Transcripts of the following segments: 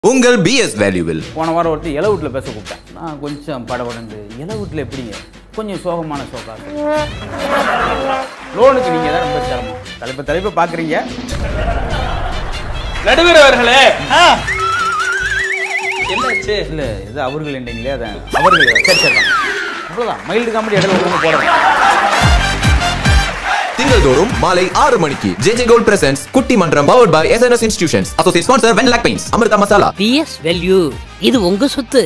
உங்கள் பிஎஸ் வேல்யூவில் போன வாரம் ஒருத்தர் இலை வீட்டில் பேச கூப்பிட்டேன் நான் கொஞ்சம் படபடந்து இலை வீட்டில் எப்படிங்க கொஞ்சம் சோகமான சோகா லோனுக்கு நீங்கள் தான் ரொம்ப சிரமம் தலைப்பு தலைப்பை பார்க்குறீங்க நடுவர் அவர்களே என்னாச்சு இல்லை இது அவர்கள் என்றீங்களே அதான் அவர்கள் சரி சரி தான் அவ்வளோதான் மைல்டு காமெடி இடையில ஒன்று போடுறேன் திங்கள்தோறும் மாலை ஆறு மணிக்கு ஜேஜே கோல்ட் பிரசன்ஸ் குட்டி மன்றம் powered by SNS institutions associate sponsor வென் லாக் paints Amirtha masala BS value இது உங்க சொத்து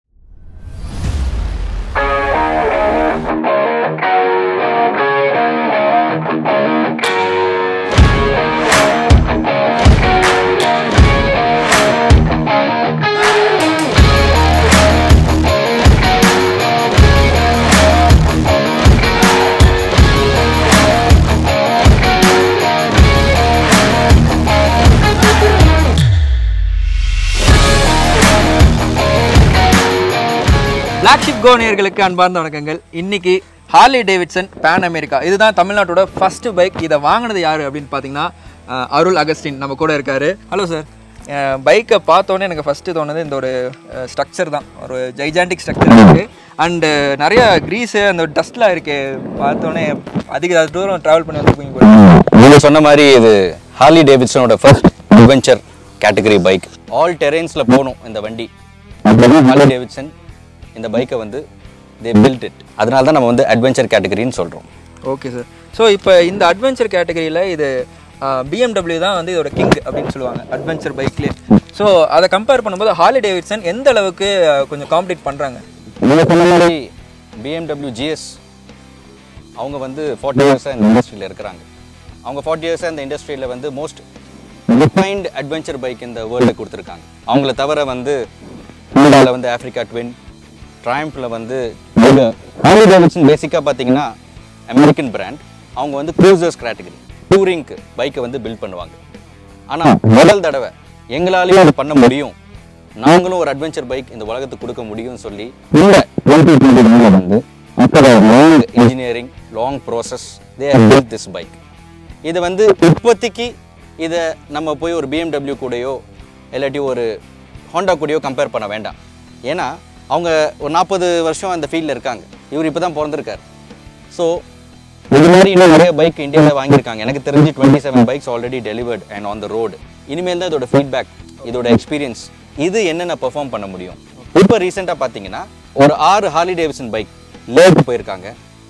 பிளாக்ஷிப் கோ நேயர்களுக்கு அன்பார்ந்த வணக்கங்கள் இன்னைக்கு ஹார்லி டேவிட்சன் பேன் அமெரிக்கா இதுதான் தமிழ்நாட்டோட ஃபர்ஸ்ட் பைக் இதை வாங்கினது யாரு அப்படின்னு பார்த்தீங்கன்னா அஹ், அருள் அகஸ்டின் நம்ம கூட இருக்காரு ஹலோ சார் பைக்கை பார்த்தோன்னே எனக்கு ஃபஸ்ட்டு தோணுது இந்த ஒரு ஸ்ட்ரக்சர் தான் ஒரு ஜைஜாண்டிக் ஸ்ட்ரக்சர் இருக்குது அண்டு நிறைய க்ரீஸு அந்த டஸ்ட்லாம் இருக்கு பார்த்தோன்னே அதிக தூரம் ட்ராவல் பண்ணி வந்துருப்பீங்க போல. நீங்க சொன்ன மாதிரி இது ஹார்லி டேவிட்சனோட first adventure category bike all டெரெயின்ஸ்ல போகணும் இந்த வண்டி ஹார்லி டேவிட்சன் இந்த பைக்கை வந்து தே பில்ட் இட் அதனால தான் நம்ம வந்து அட்வென்ச்சர் கேட்டகரின்னு சொல்றோம் ஓகே சார் ஸோ இப்போ இந்த அட்வென்ச்சர் கேட்டகரியில் இது பிஎம்டபிள்யூ தான் வந்து இதோட கிங் அப்படின்னு சொல்லுவாங்க அட்வென்ச்சர் பைக்லேயே ஸோ அதை கம்பேர் பண்ணும்போது ஹார்லி டேவிட்சன் எந்த அளவுக்கு அஹ், கொஞ்சம் காம்படிட் பண்ணுறாங்க நீங்க சொன்ன மாதிரி பிஎம்டபிள்யூ ஜிஎஸ் அவங்க வந்து ஃபார்ட்டி இயர்ஸாக இந்த இண்டஸ்ட்ரியில் இருக்கிறாங்க அவங்க ஃபார்ட்டி இயர்ஸாக இந்த இண்டஸ்ட்ரியில் வந்து மோஸ்ட் ரிஃபைன்ட் அட்வென்ச்சர் பைக் இந்த வேர்ல்டில் கொடுத்துருக்காங்க அவங்கள தவிர வந்து இந்தியாவில் வந்து ஆஃப்ரிக்கா ட்வின் ட்ராயம்ஃபில் வந்து ஹார்லி டேவிட்சன் பேசிக்காக பார்த்தீங்கன்னா அமெரிக்கன் பிராண்ட் அவங்க வந்து க்ரூசர்ஸ் கேட்டகரி டூரிங்க்கு பைக்கை வந்து பில்ட் பண்ணுவாங்க ஆனால் முதல் தடவை எங்களாலேயும் இது பண்ண முடியும் நாங்களும் ஒரு அட்வென்ச்சர் பைக் இந்த உலகத்துக்கு கொடுக்க முடியும்னு சொல்லி இந்த டுவெண்ட்டி டுவெண்ட்டி வந்து after long engineering long process they built this bike இது வந்து இப்போதைக்கு இதை நம்ம போய் ஒரு பிஎம்டபிள்யூ கூடயோ இல்லாட்டி ஒரு ஹோண்டா கூடயோ கம்பேர் பண்ண வேண்டாம் ஏன்னா அவங்க ஒரு நாற்பது வருஷம் அந்த ஃபீல்டில் இருக்காங்க இவர் இப்போ தான் பிறந்திருக்காரு ஸோ இது மாதிரி இன்னும் நிறைய பைக் இந்தியாவில் வாங்கியிருக்காங்க எனக்கு தெரிஞ்சு twenty seven bikes already delivered and on the road இனிமேல் தான் இதோட ஃபீட்பேக் இதோட எக்ஸ்பீரியன்ஸ் இது என்னென்ன பெர்ஃபார்ம் பண்ண முடியும் இப்போ ரீசெண்டாக பார்த்தீங்கன்னா ஒரு ஆறு ஹார்லி டேவிசன் பைக் லேக்கு போயிருக்காங்க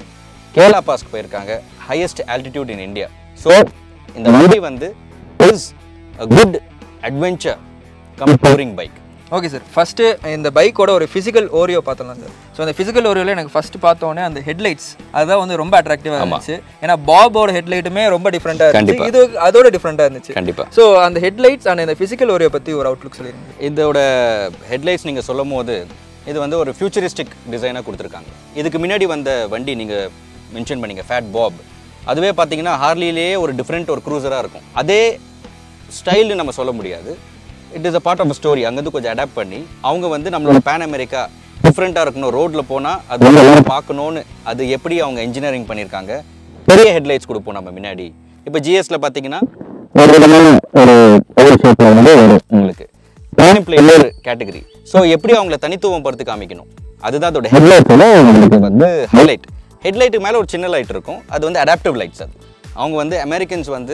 கேரளா பாஸ்க்கு போயிருக்காங்க highest altitude in India so இந்த வண்டி வந்து is a good adventure cum touring bike okay sir first இந்த பைக்கோட ஒரு ஃபிசிக்கல் ஓரியோ பார்த்தலாம் சார் ஸோ அந்த ஃபிசிக்கல் ஓரியோவில் எனக்கு ஃபஸ்ட்டு பார்த்தோன்னே அந்த ஹெட்லைட்ஸ் அதுதான் வந்து ரொம்ப அட்ராக்டிவாக இருந்துச்சு ஏன்னா பாபோட ஹெட்லைட்டுமே ரொம்ப டிஃப்ரெண்ட்டாக கண்டிப்பா. இருந்துச்சு இது அதோட டிஃப்ரெண்ட்டாக இருந்துச்சு கண்டிப்பா. ஸோ அந்த ஹெட்லைட்ஸ் அண்ட் இந்த ஃபிசிக்கல் ஓரியோ பற்றி ஒரு அவுட்லுக் சொல்லிருங்க இதோட ஹெட்லைட்ஸ் நீங்கள் சொல்லும் போது இது வந்து ஒரு ஃபியூச்சரிஸ்டிக் டிசைனாக கொடுத்துருக்காங்க இதுக்கு முன்னாடி வந்த வண்டி நீங்கள் மென்ஷன் பண்ணீங்க ஃபேட் பாப் அதுவே பார்த்தீங்கன்னா ஹார்லிலேயே ஒரு டிஃப்ரெண்ட் ஒரு க்ரூசராக இருக்கும் அதே ஸ்டைல்னு நம்ம சொல்ல முடியாது it is a part of story அங்கேருந்து கொஞ்சம் அடாப்ட் பண்ணி அவங்க வந்து நம்மளோட பேன் அமெரிக்கா டிஃப்ரெண்ட்டாக இருக்கணும் ரோட்டில் போனால் அது வந்து எல்லாரும் பார்க்கணுன்னு அது எப்படி அவங்க இன்ஜினியரிங் பண்ணியிருக்காங்க பெரிய ஹெட்லைட்ஸ் கொடுப்போம் நம்ம முன்னாடி இப்போ ஜிஎஸ்ல பார்த்தீங்கன்னா ஒரு விதமான ஒரு பவர் ஷேப்பில் வந்து வரும் உங்களுக்கு ப்ரைம் பிளேயர் கேட்டகரி ஸோ எப்படி அவங்கள தனித்துவம் படுத்தி காமிக்கணும் அதுதான் அதோட ஹெட்லைட்டோட உங்களுக்கு வந்து ஹைலைட் ஹெட்லைட்டுக்கு மேலே ஒரு சின்ன லைட் இருக்கும் அது வந்து அடாப்டிவ் லைட்ஸ் அது அவங்க வந்து அமெரிக்கன்ஸ் வந்து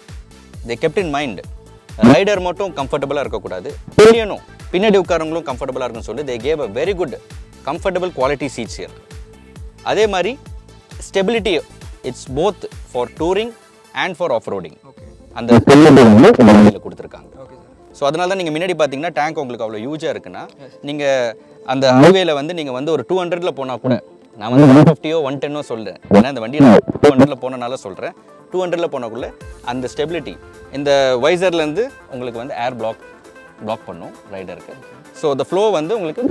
they kept in mind rider மட்டும் கம்ஃபர்டபுளாக இருக்கக்கூடாது பில்லியனும் பின்னாடி உட்காரவங்களும் கம்ஃபர்டபுளாக இருக்குன்னு சொல்லி they gave a very good comfortable quality seats here அதே மாதிரி stability it's both for touring and for off roading அந்த ஸ்டெபிலிட்டி வந்து இந்த வண்டியில் கொடுத்துருக்காங்க ஸோ அதனால தான் நீங்கள் முன்னாடி பார்த்தீங்கன்னா டேங்க் உங்களுக்கு அவ்வளோ யூஜாக இருக்குன்னா நீங்கள் அந்த ஹைவேல வந்து நீங்கள் வந்து ஒரு டூ ஹண்ட்ரட்ல போனால் கூட நான் வந்து ஒன் ஃபிஃப்டியோ ஒன் டென்னோ சொல்கிறேன் ஏன்னா இந்த வண்டியில் டூ ஹண்ட்ரட்ல போனனால சொல்கிறேன் டூ ஹண்ட்ரட்ல போனக்குள்ள அந்த ஸ்டெபிலிட்டி இந்த வைசர்லேருந்து உங்களுக்கு வந்து ஏர் பிளாக் பிளாக் பண்ணும் ரைடருக்கு ஸோ the ஃப்ளோ வந்து உங்களுக்கு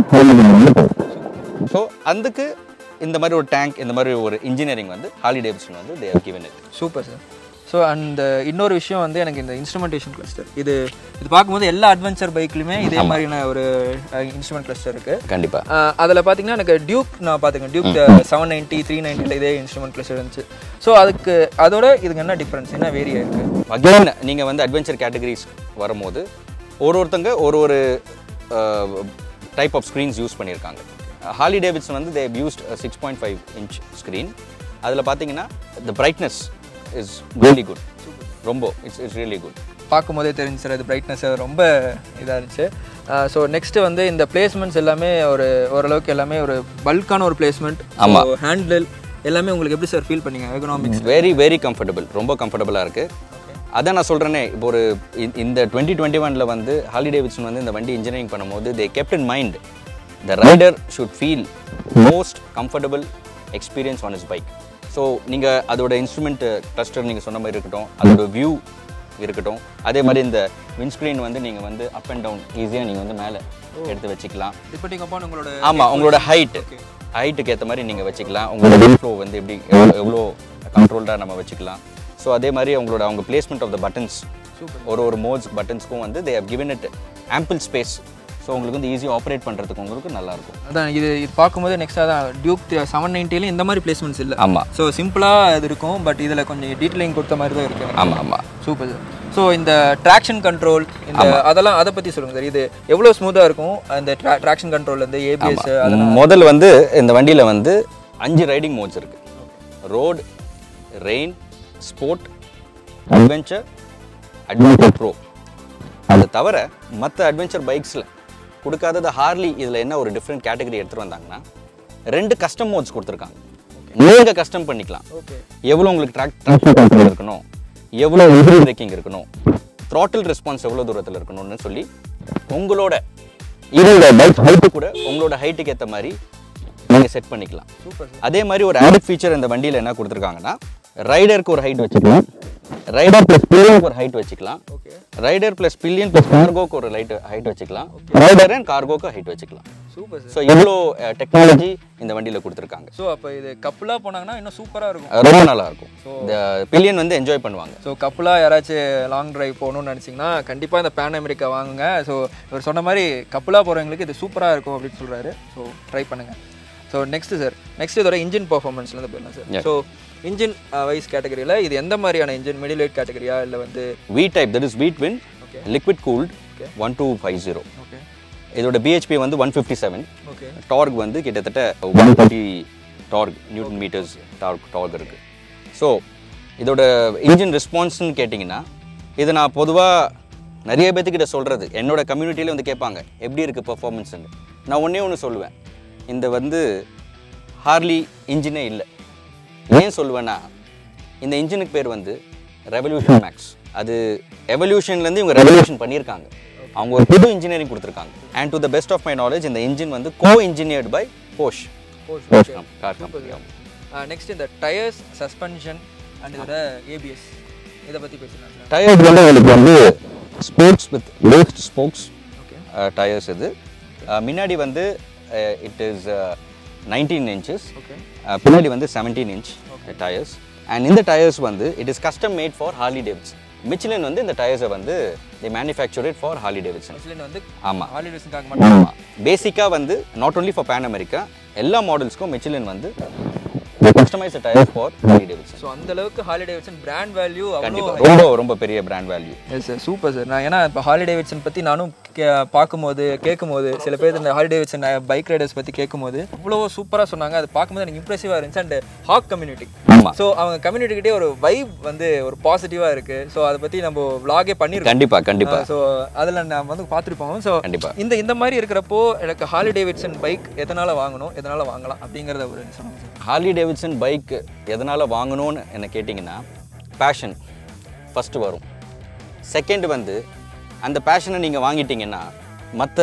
ஸோ அதுக்கு இந்த மாதிரி ஒரு டேங்க் இந்த மாதிரி ஒரு இன்ஜினியரிங் வந்து ஹாலி டேவிட்சன் வந்து they have given it super sir so அந்த இன்னொரு விஷயம் வந்து எனக்கு இந்த இன்ஸ்ட்ருமெண்டேஷன் கிளஸ்டர் இது இது பார்க்கும்போது எல்லா அட்வென்ச்சர் பைக்லையுமே இதே மாதிரியான ஒரு இன்ஸ்ட்ருமெண்ட் கிளஸ்டர் இருக்கு கண்டிப்பாக அதில் பார்த்தீங்கன்னா எனக்கு டியூக் நான் பார்த்துக்கேன் டியூக் செவன் நைன்ட்டி த்ரீ நைன்ட்டியில் இதே இன்ஸ்ட்ருமெண்ட் கிளஸ்டர் இருந்துச்சு ஸோ அதுக்கு அதோட இதுக்கு என்ன டிஃப்ரென்ஸ் என்ன வேரி ஆயிருக்கு அகைன் நீங்கள் வந்து அட்வென்ச்சர் கேட்டகரிஸ் வரும்போது ஒரு ஒருத்தங்க ஒரு ஒரு டைப் ஆஃப் ஸ்க்ரீன்ஸ் யூஸ் பண்ணியிருக்காங்க ஹாலி டேவிட்சன் வந்து they used six point five inch screen அதில் பார்த்தீங்கன்னா the brightness is really good ரொம்ப இட்ஸ் இட்ஸ் ரியலி குட் பார்க்கும் போதே தெரிஞ்சு சார் அது பிரைட்னஸ் ரொம்ப இதாக இருந்துச்சு ஸோ நெக்ஸ்ட் வந்து இந்த பிளேஸ்மெண்ட்ஸ் எல்லாமே ஒரு ஓரளவுக்கு எல்லாமே ஒரு பல்கான ஒரு பிளேஸ்மெண்ட் ஆமா. ஹேண்டில் எல்லாமே உங்களுக்கு எப்படி சார் ஃபீல் பண்ணீங்க எக்கனாமிக்ஸ் வெரி வெரி கம்ஃபர்டபுள் ரொம்ப கம்ஃபர்டபுளாக இருக்குது அதான் நான் சொல்கிறேனே இப்போ ஒரு இந்த- இந்த டுவெண்ட்டி டுவெண்ட்டி ஒனில் வந்து ஹாலி டேவிட்சன் வந்து இந்த வண்டி இன்ஜினியரிங் பண்ணும்போது they kept in mind the rider should feel most comfortable experience on his bike so நீங்கள் அதோட இன்ஸ்ட்ருமெண்ட் கிளஸ்டர் நீங்கள் சொன்ன மாதிரி இருக்கட்டும் அதோட வியூ இருக்கட்டும் அதே மாதிரி இந்த விண்ட்ஸ்க்ரீன் வந்து நீங்கள் வந்து அப் அண்ட் டவுன் ஈஸியாக நீங்கள் வந்து மேலே எடுத்து வச்சுக்கலாம் டிபெண்டிங் அப்பான் உங்களோட ஆமாம் உங்களோட ஹைட் ஹைட்டுக்கு ஏற்ற மாதிரி நீங்கள் வச்சுக்கலாம் உங்களோட வின் ஃப்ளோ வந்து எப்படி எவ்வளோ எவ்வளோ கண்ட்ரோல்டாக நம்ம வச்சுக்கலாம் ஸோ அதே மாதிரி அவங்களோட அவங்க பிளேஸ்மெண்ட் ஆஃப் த பட்டன்ஸ் ஒரு ஒரு மோட்ஸ் பட்டன்ஸ்க்கும் வந்து they have given it ample space so உங்களுக்கு வந்து ஈஸியாக ஆப்ரேட் பண்ணுறதுக்கு உங்களுக்கு நல்லாயிருக்கும் அதான் இது இது பார்க்கும்போது நெக்ஸ்ட் அதான் டியூக் செவன் நைன்ட்டிலையும் இந்த மாதிரி பிளேஸ்மெண்ட்ஸ் இல்லை ஆமாம் ஸோ சிம்பிளாக இது இருக்கும் பட் இதில் கொஞ்சம் டீட்டெயிலிங் கொடுத்த மாதிரி தான் இருக்கு ஆமாம் ஆமாம் சூப்பர் சார் ஸோ இந்த ட்ராக்ஷன் கண்ட்ரோல் இந்த அதெல்லாம் அதை பற்றி சொல்லுங்கள் சார் இது எவ்வளோ ஸ்மூத்தாக இருக்கும் அந்த ட்ராக்ஷன் கண்ட்ரோல்லேருந்து ஏபிஎஸ் அதெல்லாம் முதல்ல வந்து இந்த வண்டியில் வந்து அஞ்சு ரைடிங் மோட்ஸ் இருக்கு road rain sport adventure adventure pro அது தவிர மற்ற அட்வென்ச்சர் பைக்ஸில் கொடுக்காதது ஹார்லி இதில் என்ன ஒரு டிஃப்ரெண்ட் கேட்டகரி எடுத்துகிட்டு வந்தாங்கன்னா ரெண்டு கஸ்டம் மோட்ஸ் கொடுத்துருக்காங்க நீங்கள் கஸ்டம் பண்ணிக்கலாம் எவ்வளோ உங்களுக்கு ட்ராக் ட்ராக்ஷன் கண்ட்ரோல் இருக்கணும் எவ்வளோ இன்ஜின் பிரேக்கிங் இருக்கணும் த்ராட்டில் ரெஸ்பான்ஸ் எவ்வளோ தூரத்தில் இருக்கணும்னு சொல்லி உங்களோட இதோட பைக் ஹைட்டு கூட உங்களோட ஹைட்டுக்கு ஏற்ற மாதிரி நீங்கள் செட் பண்ணிக்கலாம் அதே மாதிரி ஒரு ஆடிட் ஃபீச்சர் இந்த வண்டியில் என்ன கொடுத்துருக்காங்கன்னா ரைடருக்கு ஒரு ஹைட் வச்சுக்கலாம் ரைடர் ப்ளஸ் பில்லியனுக்கு ஒரு ஹைட் வச்சுக்கலாம் ரைடர் ப்ளஸ் பில்லியன் ப்ளஸ் கார்கோக்கு ஒரு லைட் ஹைட் வச்சுக்கலாம் ரைடர் அண்ட் கார்கோக்கு ஹைட் வச்சுக்கலாம் சூப்பர் சார் ஸோ இவ்வளோ டெக்னாலஜி இந்த வண்டியில் கொடுத்துருக்காங்க ஸோ அப்போ இது கப்புலாக போனாங்கன்னா இன்னும் சூப்பராக இருக்கும் ரொம்ப நல்லா இருக்கும் இந்த பில்லியன் வந்து என்ஜாய் பண்ணுவாங்க ஸோ கப்புலாக யாராச்சும் லாங் டிரைவ் போகணும்னு நினச்சிங்கன்னா கண்டிப்பாக இந்த பேன் அமெரிக்கா வாங்குங்க ஸோ இவர் சொன்ன மாதிரி கப்புலாக போகிறவங்களுக்கு இது சூப்பராக இருக்கும் அப்படின்னு சொல்கிறாரு ஸோ ட்ரை பண்ணுங்கள் ஸோ நெக்ஸ்ட் சார் நெக்ஸ்ட் இதோட இன்ஜின் பர்ஃபார்மன்ஸ்லேருந்து போயிடலாம் sir Yeah. So engine wise கேட்டகரியில் இது எந்த மாதிரியான இன்ஜின் மிடில் வெயிட் கேட்டகரியா இல்லை வந்து V type that is V twin liquid cooled one two five zero okay இதோட பிஹெச்பி வந்து one fifty seven okay torque வந்து கிட்டத்தட்ட one thirty torque newton metres torque torque இருக்கு ஸோ இதோட இன்ஜின் ரெஸ்பான்ஸ்னு கேட்டிங்கன்னா இது நான் பொதுவாக நிறைய பேர்த்துக்கிட்ட சொல்கிறது என்னோட கம்யூனிட்டியில வந்து கேட்பாங்க எப்படி இருக்குது பெர்ஃபார்மன்ஸ்னு நான் ஒன்றே ஒன்று சொல்லுவேன் இந்த வந்து ஹார்லி இன்ஜினே இல்லை ஏன் சொல்லுவேன்னா இந்த இன்ஜினுக்கு பேர் வந்து ரெவல்யூஷன் மேக்ஸ் அது எவல்யூஷன்லேருந்து இவங்க ரெவல்யூஷன் பண்ணியிருக்காங்க அவங்க ஒரு புது இன்ஜினியரிங் கொடுத்துருக்காங்க and to the best of my knowledge இந்த இன்ஜின் வந்து co engineered by Bosch Bosch car company next இந்த டயர்ஸ் சஸ்பென்ஷன் அண்ட் இதோட ஏபிஎஸ் இதை பற்றி பேசலாம் சார் டயர்ஸ் வந்து உங்களுக்கு வந்து sports with laced spokes okay tyres இது அஹ், முன்னாடி வந்து it is nineteen inches okay பின்னாடி வந்து செவன்டீன் இன்ச் டயர்ஸ் அண்ட் இந்த டயர்ஸ் வந்து it is custom made for Harley Davidson Michelin வந்து இந்த டயர்ஸை வந்து the manufacture for Harley Davidson actually வந்து ஆமாம் ஹாலிடேஸ்க்காக மட்டும் ஆமாம் பேசிக்காக வந்து not only for Pan America எல்லா மாடல்ஸ்க்கும் மிச்சிலின் வந்து customise tyre for Harley Davidson so அந்த அளவுக்கு ஹாலிடேவிட்சன் பிராண்ட் வேல்யூ அவ்வளோ கண்டிப்பாக ரொம்ப ரொம்ப பெரிய brand value yes sir super sir நான் ஏன்னா இப்போ ஹாலிடேவிட்சன் பற்றி நானும் கே பார்க்கும்போது கேட்கும்போது சில பேர் இந்த ஹாலிடேவிட்சன் பைக் ரைடர்ஸ் பற்றி கேட்கும்போது இவ்வளோ சூப்பராக சொன்னாங்க அது பார்க்கும்போது எனக்கு இம்ப்ரெசிவாக இருந்துச்சு அண்ட் ஹாக் கம்யூனிட்டி ஆமாம் ஸோ அவங்க கம்யூனிட்டிக்கிட்டே ஒரு வைப் வந்து ஒரு பாசிட்டிவாக இருக்குது ஸோ அதை பற்றி நம்ம vlog-ஏ பண்ணியிருக்கோம் கண்டிப்பாக கண்டிப்பாக ஸோ அதில் நம்ம வந்து பார்த்துருப்போம் ஸோ கண்டிப்பா. இந்த இந்த மாதிரி இருக்கிறப்போ எனக்கு ஹாலி டேவிட்சன் பைக் எதனால் வாங்கணும் எதனால் வாங்கலாம் அப்படிங்கிறத ஒரு சொல்லுங்க சார் ஹார்லி டேவிட்சன் பைக் எதனால் வாங்கணும்னு என்ன கேட்டிங்கன்னா பேஷன் ஃபஸ்ட்டு வரும் செகண்ட் வந்து அந்த பேஷனை நீங்கள் வாங்கிட்டீங்கன்னா மற்ற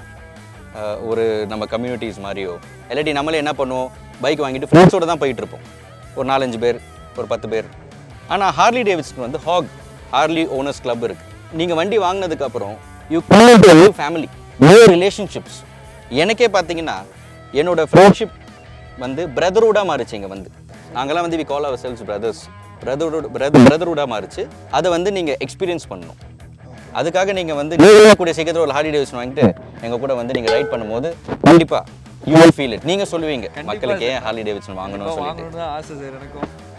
ஒரு நம்ம கம்யூனிட்டிஸ் மாதிரியோ இல்லாட்டி நம்மளே என்ன பண்ணுவோம் பைக் வாங்கிட்டு ஃப்ரெண்ட்ஸோட தான் போயிட்டு இருப்போம் ஒரு நாலஞ்சு பேர் ஒரு பத்து பேர் ஆனால் ஹார்லி டேவிட்சன் வந்து ஹாக் ஹார்லி ஓனர்ஸ் கிளப் இருக்குது நீங்கள் வண்டி வாங்கினதுக்கப்புறம் you new family new relationships எனக்கே பார்த்தீங்கன்னா என்னோட ஃப்ரெண்ட்ஷிப் வந்து பிரதர்வுடாக மாறிச்சு இங்கே வந்து நாங்கெல்லாம் வந்து we call ourselves brothers brotherhood brother பிரதர்வுடாக மாறிச்சு அதை வந்து நீங்கள் எக்ஸ்பீரியன்ஸ் பண்ணணும் அதுக்காக நீங்கள் வந்து நீங்களும் கூட சீக்கிரத்தில் ஒரு ஹாலிடே டேவிஸ் வாங்கிட்டு எங்கள் கூட வந்து நீங்கள் ரைட் பண்ணும்போது கண்டிப்பாக யூ வில் ஃபீல் இட் நீங்கள் சொல்லுவீங்க மக்களுக்கு ஏன் ஹாலிடே டேவிட்சன் வாங்கணும்னு சொல்லிட்டு வாங்கணும்னு தான் ஆசை சார் எனக்கும்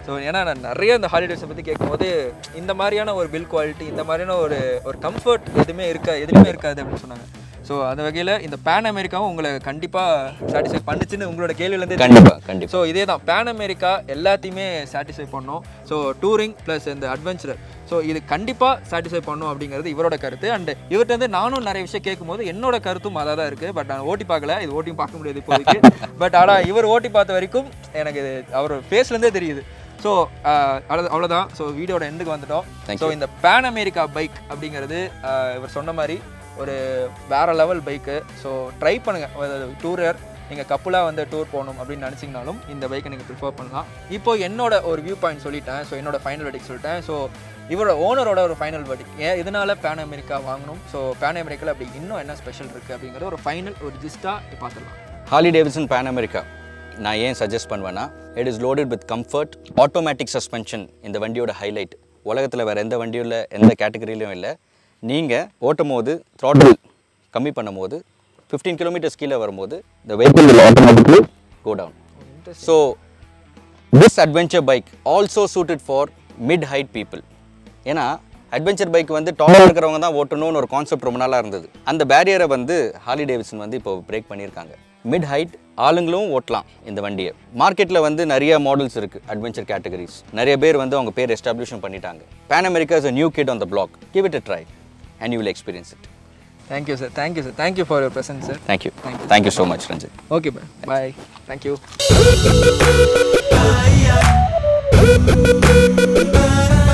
ஸோ ஏன்னா நான் நிறைய இந்த ஹாலிடேஸை பற்றி கேட்கும்போது இந்த மாதிரியான ஒரு பில் குவாலிட்டி இந்த மாதிரியான ஒரு ஒரு கம்ஃபர்ட் எதுவுமே இருக்கா எதுவுமே இருக்காது அப்படின்னு சொன்னாங்க ஸோ அந்த வகையில் இந்த பேன் அமெரிக்காவும் உங்களை கண்டிப்பாக சாட்டிஸ்ஃபை பண்ணுச்சுன்னு உங்களோட கேள்வியிலேருந்து கண்டிப்பா கண்டிப்பா ஸோ இதே தான் பேன் அமெரிக்கா எல்லாத்தையுமே சாட்டிஸ்ஃபை பண்ணும் ஸோ டூரிங் ப்ளஸ் இந்த அட்வென்ச்சர் ஸோ இது கண்டிப்பாக சாட்டிஸ்ஃபை பண்ணும் அப்படிங்கிறது இவரோட கருத்து அண்ட் இவர்கிட்ட இருந்து நானும் நிறைய விஷயம் கேட்கும்போது என்னோட கருத்தும் அதாக தான் இருக்குது பட் நான் ஓட்டி பார்க்கல இது ஓட்டியும் பார்க்க முடியாது இப்போதைக்கு பட் ஆனால் இவர் ஓட்டி பார்த்த வரைக்கும் எனக்கு இது அவர் ஃபேஸ்லேருந்தே தெரியுது ஸோ அவ்வளோ அவ்வளோதான் ஸோ வீடியோட எண்டுக்கு வந்துட்டோம் Thank ஸோ இந்த பேன் அமெரிக்கா பைக் அப்படிங்கிறது ஆஹ் இவர் சொன்ன மாதிரி ஒரு வேற லெவல் பைக்கு ஸோ ட்ரை பண்ணுங்கள் டூரர் நீங்கள் கப்புலாக வந்து டூர் போகணும் அப்படின்னு நினச்சிங்கனாலும் இந்த பைக்கை நீங்கள் ப்ரிஃபர் பண்ணலாம் இப்போ என்னோட ஒரு வியூ பாயிண்ட் சொல்லிட்டேன் ஸோ என்னோட ஃபைனல் வெடிக் சொல்லிட்டேன் ஸோ இவரோட ஓனரோட ஒரு ஃபைனல் வெடிக் ஏன் இதனால பேன் அமெரிக்கா வாங்கணும் ஸோ பேன் அமெரிக்காவில் அப்படி இன்னும் என்ன ஸ்பெஷல் இருக்குது அப்படிங்கிறது ஒரு ஃபைனல் ஒரு ஜிஸ்ட்டாக பார்த்துடலாம் ஹாலி டேவிசன் பேன் அமெரிக்கா நான் ஏன் சஜஸ்ட் பண்ணுவேன்னா it is loaded with comfort automatic suspension இந்த வண்டியோட ஹைலைட் உலகத்தில் வேறு எந்த வண்டியும் இல்லை எந்த கேட்டகரியிலும் இல்லை நீங்கள் ஓட்டும் போது த்ராட்டில் கம்மி பண்ணும்போது ஃபிஃப்டீன் கிலோமீட்டர்ஸ் கீழே வரும்போது the vehicle will automatically go down so this adventure bike also suited for mid height people ஏன்னா அட்வென்ச்சர் பைக் வந்து டாப்பாக இருக்கிறவங்க தான் ஓட்டணும்னு ஒரு கான்செப்ட் ரொம்ப நாளாக இருந்தது அந்த பேரியரை வந்து ஹாலி டேவிசன் வந்து இப்போ பிரேக் பண்ணியிருக்காங்க மிட் ஹைட் ஆளுங்களும் ஓட்டலாம் இந்த வண்டியை மார்க்கெட்டில் வந்து நிறைய மாடல்ஸ் இருக்குது அட்வென்ச்சர் கேட்டகரிஸ் நிறைய பேர் வந்து அவங்க பேர் எஸ்டாப்ளிஷும் பண்ணிட்டாங்க Pan America is a new kid on the block give it a try and you will experience it thank you sir thank you sir thank you for your present sir thank you thank you so much Ranjith okay bye bye thank you Bye.